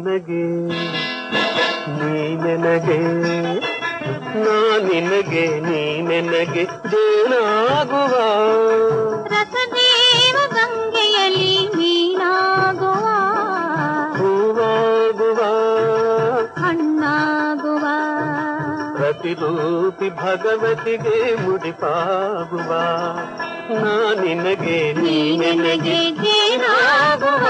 ನಿನಗೆ ನೀ ನನಗೆ ನಾ ನಿನಗೆ ನೀ ನನಗೆ ದೇನಾಗುವ ರಸದೇವ ಗಂಗೆಯಲ್ಲಿ ಮೀನಾಗುವ ಹೂವಾಗುವ ಹಣ್ಣಾಗುವ ಪ್ರತಿರೂಪಿ ಭಗವತಿಗೆ ಮುಡಿಪಾಗುವ ನಾ ನಿನಗೆ ನೀ ನನಗೆ ಜೇನಾಗುವ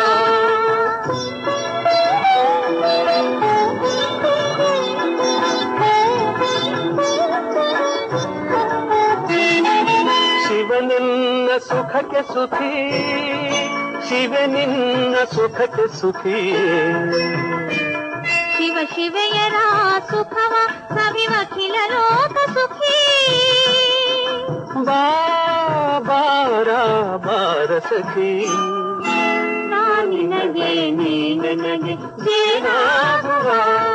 ಶಿವನಿನ್ನ ಸುಖಕ್ಕೆ ಸುಖಿ ಶಿವನಿನ್ನ ಸುಖಕ್ಕೆ ಸುಖಿ ಶಿವ ಶಿವೆಯರ ಸುಖವ ಸವಿವಖಿಲ ಲೋಕ ಸುಖಿ ಬಾ ಬಾರ ಬಾರ ಸಖಿ ನಾ ನಿನಗೆ ನೀ ನನಗೆ ಜೇನಾಗುವ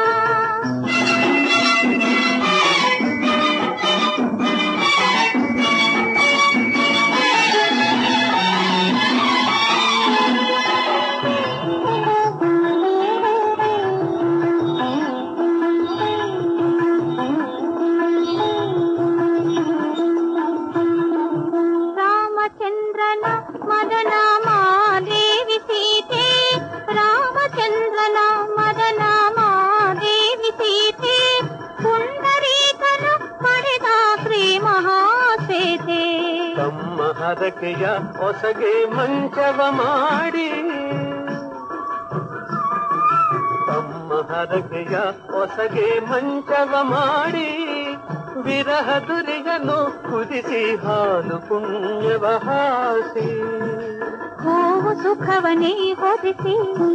ರಾಮಚಂದ್ರನ ಮದನ ಮಾದೇವಿ ಸೀತೆ ರಾಮಚಂದ್ರನ ಮದನ ಮಾದೇವಿ ಸೀತೆ ಪುಂಡರೀಕನು ಪಡೆದ ಶ್ರೀ ಮಹಾಸೇತೆ ತಮ್ಮ ಹರಕೆಯ ಹೊಸಗೆ ಮಂಚವ ಮಾಡಿ ತಮ್ಮ ಹರಕೆಯ ಹೊಸಗೆ ಮಂಚವ ಮಾಡಿ ವಿರಹ ದುರಿಗನು ಕುದಿಸಿ ಹಾಲು ಪುಣ್ಯವ ಹಾಸಿ ಹೂವು ಸುಖವನೇ ಹೊದಿಸಿ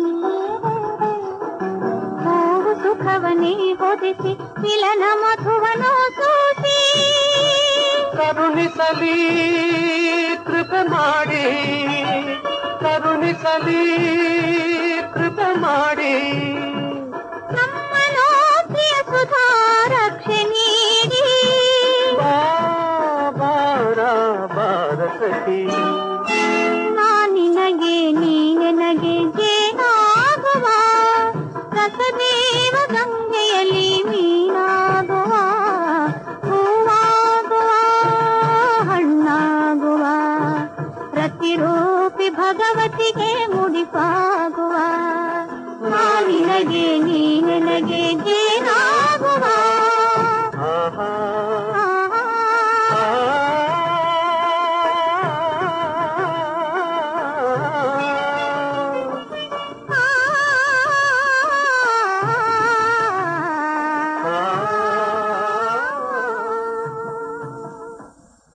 ಹೂವು ಸುಖವನೇ ಹೊದಿಸಿ ವಿಲನ ಮಧುವನು ಸೂಸಿ ಕರುಣಿಸಲಿ ಕೃಪೆ ಮಾಡಿ ಕರುಣಿಸಲಿ ಕೃಪೆ ಮಾಡಿ ನಮ್ಮನೋ ಪ್ರಿಯ ಸುಧಾ ರಕ್ಷೆ ನೀಡಿ ಬಾ ಬಾರ ಬಾರ ಸಖಿ ನಾ ನಿನಗೆ ನೀ ನನಗೆ ಜೇನಾಗುವ ರಸದೇವ ಗಂಗೆಯಲ್ಲಿ ಮೀನಾಗುವ ಹೂವಾಗುವ ಹಣ್ಣಾಗುವ ಪ್ರತಿರೂಪಿ ಭಗವತಿಗೆ ಮುಡಿಪಾಗುವ ನಾ ನಿನಗೆ ನೀ